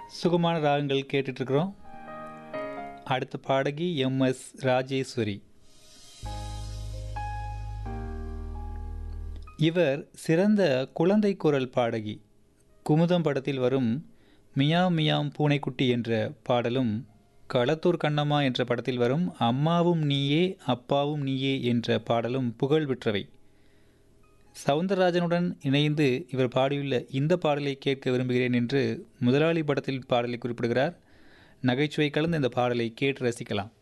சுகமான ராகங்கள் கேட்டுட்ருக்குறோம் அடுத்த பாடகி எம் எஸ் ராஜேஸ்வரி இவர் சிறந்த குழந்தை குரல் பாடகி குமுதம் படத்தில் வரும் மியாவ் மியாம் பூனைக்குட்டி என்ற பாடலும் களத்தூர் கண்ணம்மா என்ற படத்தில் வரும் அம்மாவும் நீயே அப்பாவும் நீயே என்ற பாடலும் புகழ் பெற்றவை சவுந்தரராஜனுடன் இணைந்து இவர் பாடியுள்ள இந்த பாடலை கேட்க விரும்புகிறேன் என்று முதலாளி படத்தில் பாடலை குறிப்பிடுகிறார் நகைச்சுவை கலந்து இந்த பாடலை கேட்டு ரசிக்கலாம்